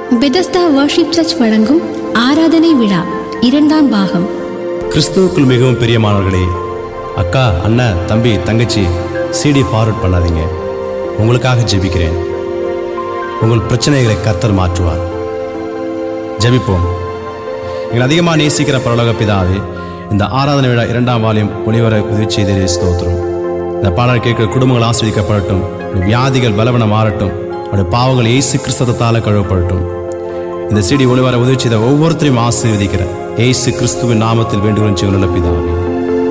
Bethesda worship search வழங்கும் ஆராதனை விழா இரண்டாம் பாகம் கிறிஸ்துவுக்குள் மிகவும் பிரியமானவர்களே அக்கா அண்ணன் தம்பி தங்கச்சி சிடி ஃபார்வர்ட் பண்ணாதீங்க உங்களுக்காக ஜெபிக்கிறேன் உங்கள் பிரச்சனைகளை கர்த்தர் மாற்றுவார் ஜெபிப்போம் எங்களை அதிகமாக நேசிக்கிற பரலோக பிதாவே இந்த ஆராதனை விழா இரண்டாம் வாலியம் ஒளிவர உதவி செய்தே ஸ்தோத்திரம் இந்த பாடல் கேட்கிற குடும்பங்கள் ஆஸ்வதிக்கப்படட்டும் உடைய வியாதிகள் பலவன மாறட்டும் அவருடைய பாவங்கள் இயேசு கிறிஸ்தத்தால் கழுவப்படட்டும் இந்த சிடி ஒளிவர உதவி செய்த ஒவ்வொருத்தரையும் ஆசீர்வதிக்கிற இயேசு கிறிஸ்துவின் நாமத்தில் வேண்டுகிறோம் ஜீவனுள்ள பிதாவே